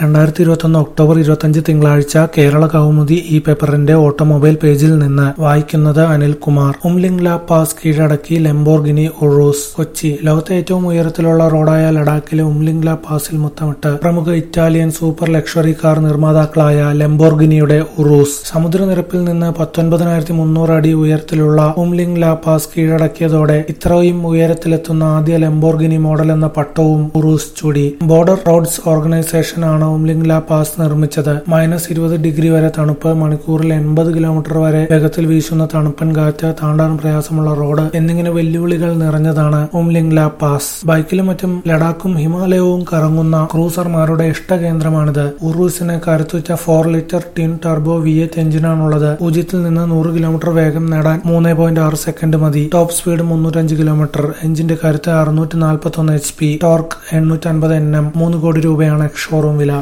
രണ്ടായിരത്തി ഇരുപത്തൊന്ന് ഒക്ടോബർ ഇരുപത്തഞ്ച് തിങ്കളാഴ്ച കേരള കൗമുദി ഈ പേപ്പറിന്റെ ഓട്ടോമൊബൈൽ പേജിൽ നിന്ന് വായിക്കുന്നത് അനിൽകുമാർ ഉംലിംഗ് ലാ പാസ് കീഴടക്കി ലംബോർഗിനി ഉറൂസ് കൊച്ചി ലോകത്തെ ഏറ്റവും ഉയരത്തിലുള്ള റോഡായ ലഡാക്കിലെ ഉംലിംഗ് ലാ പാസിൽ മുത്തമിട്ട് പ്രമുഖ ഇറ്റാലിയൻ സൂപ്പർ ലക്ഷറി കാർ നിർമ്മാതാക്കളായ ലംബോർഗിനിയുടെ ഉറൂസ് സമുദ്രനിരപ്പിൽ നിന്ന് പത്തൊൻപതിനായിരത്തി മുന്നൂറ് അടി ഉയരത്തിലുള്ള ഉംലിംഗ് ലാ പാസ് കീഴടക്കിയതോടെ ഇത്രയും ഉയരത്തിലെത്തുന്ന ആദ്യ ലംബോർഗിനി മോഡൽ എന്ന പട്ടവും ഉറൂസ് ചൂടി ബോർഡർ റോഡ്സ് ഓർഗനൈസേഷൻ ആണ് ഉംലിംഗ് ലാ പാസ് നിർമ്മിച്ചത് മൈനസ് ഇരുപത് ഡിഗ്രി വരെ തണുപ്പ് മണിക്കൂറിൽ എൺപത് കിലോമീറ്റർ വരെ വേഗത്തിൽ വീശുന്ന തണുപ്പൻ കാറ്റ് താണ്ടാൻ പ്രയാസമുള്ള റോഡ് എന്നിങ്ങനെ വെല്ലുവിളികൾ നിറഞ്ഞതാണ് ഉംലിംഗ് ലാ പാസ് ബൈക്കിലും മറ്റും ലഡാക്കും ഹിമാലയവും കറങ്ങുന്ന ക്രൂസർമാരുടെ ഇഷ്ടകേന്ദ്രമാണിത് ഉറൂസിന് കരുത്തുറ്റ four litre twin turbo V eight എഞ്ചിനാണുള്ളത് പൂജ്യത്തിൽ നിന്ന് നൂറ് കിലോമീറ്റർ വേഗം നേടാൻ മൂന്ന് പോയിന്റ് ആറ് സെക്കൻഡ് മതി ടോപ്പ് സ്പീഡ് മുന്നൂറ്റഞ്ച് കിലോമീറ്റർ എഞ്ചിന്റെ കരുത്ത് അറുന്നൂറ്റി നാൽപ്പത്തി ഒന്ന് എച്ച് പി ടോർക്ക് എണ്ണൂറ്റി അൻപത് എൻ എം മൂന്ന് കോടി രൂപയാണ് ഷോറൂം വില